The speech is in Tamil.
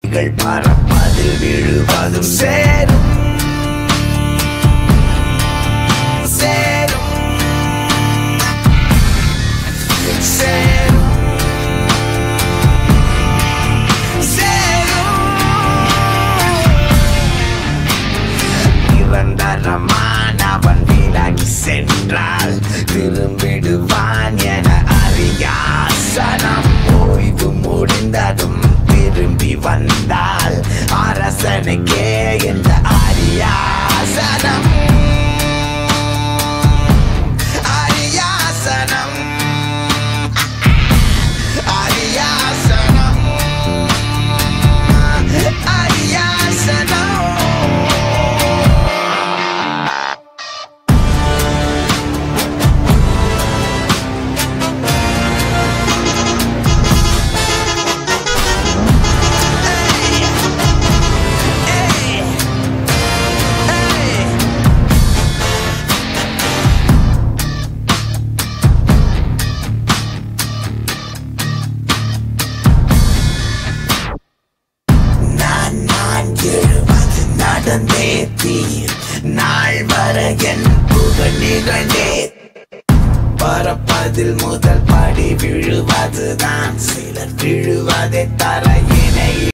கள் பறப்பதில் விழுவதும் சேரும் சேரும் சேரும் சேரும் நிரந்தரமானவன் விலகி சென்றால் திரும்பிடுவான் என அறியாசனம் ஓய்வு முடிந்ததும் திரும்பி வந்தால் அரசனுக்கே இந்த அரியாசனம் அரியாசனம் அரியாசனம் அரியாசனம் நான் நான் எழுவது நடந்தே தீர் நாள் வர என் புகழ் நிகழ்ந்தே பறப்பதில் முதல் படி விழுவதுதான் சிலர் விழுவதை தர இணை